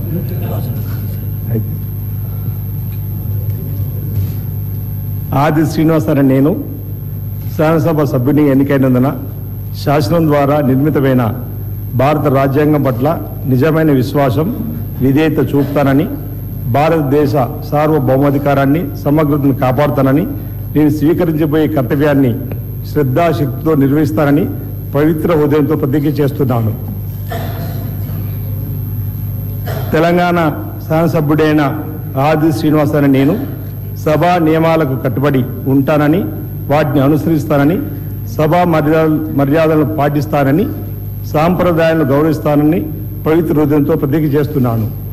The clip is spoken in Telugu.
ఆది శ్రీనివాసరావు నేను శాసనసభ సభ్యుని ఎన్నికైనందున శాసనం ద్వారా నిర్మితమైన భారత రాజ్యాంగం పట్ల నిజమైన విశ్వాసం విధేయత చూపుతానని భారతదేశ సార్వభౌమాధికారాన్ని సమగ్రతను కాపాడుతానని నేను స్వీకరించబోయే కర్తవ్యాన్ని శ్రద్ధాశక్తితో నిర్వహిస్తానని పవిత్ర హృదయంతో ప్రతిజ్ఞ చేస్తున్నాను తెలంగాణ శాసనసభ్యుడైన ఆది శ్రీనివాసరావు నేను సభా నియమాలకు కట్టుబడి ఉంటానని వాటిని అనుసరిస్తానని సభా మర్యాద మర్యాదలను పాటిస్తానని సాంప్రదాయాలను గౌరవిస్తానని పవిత్ర హృదయంతో ప్రతిజ్ఞ చేస్తున్నాను